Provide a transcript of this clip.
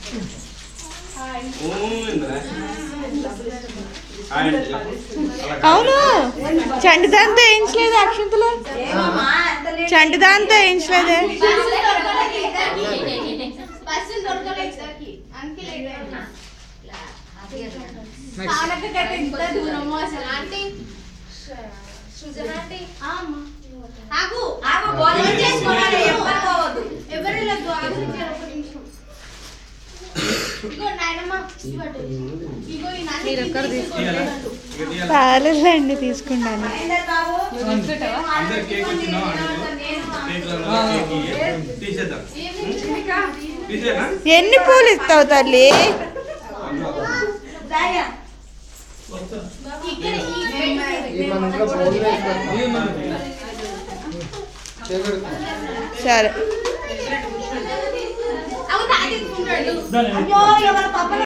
ఊ, ఇంద్రా. హాయ్ అండి చెప్పు. అలా కాదు. అవును చంటిదాంతో వేయించలేదు అక్షంతలు చంటిదాంతో వేయించలేదే బస్సులు దొరకలేదు ఇద్దరికి. అందుకే లేట్ అయింది. నెక్స్ట్ పాలకకైతే ఇంత దూరము అసలు ఆంటీ సృజన ఆంటీ ఆ అమ్మ. ఆగు ఆగు భోజనం చేసుకోవాలి ఎవ్వరు పోవద్దు ఎవరు వెళ్ళొద్దు ఆగు ఇచ్చారు ఒక నిమిషం ఇగో నాయనమ్మ ఇది పట్టు. ఇగో ఈ నాన్న మీరు ఒక్కరు తీయాలా? ఇక తీయాలా? చాలండి తీసుకున్నాను అందరు కేక్ వచ్చిందా కేక్లలో కేక్ ఇయ్యి. తీసేద్దాం తీసేనా ఎన్ని పూలు ఇస్తావు తల్లి ఇక్కడ ఈ ఈ మన ఇంట్లో బౌల్ వేసుకుంటాం చేయగలుగుతాం సరే అవు తాగించుకుంటాడు దాని అయ్యో ఎవరు పక్కన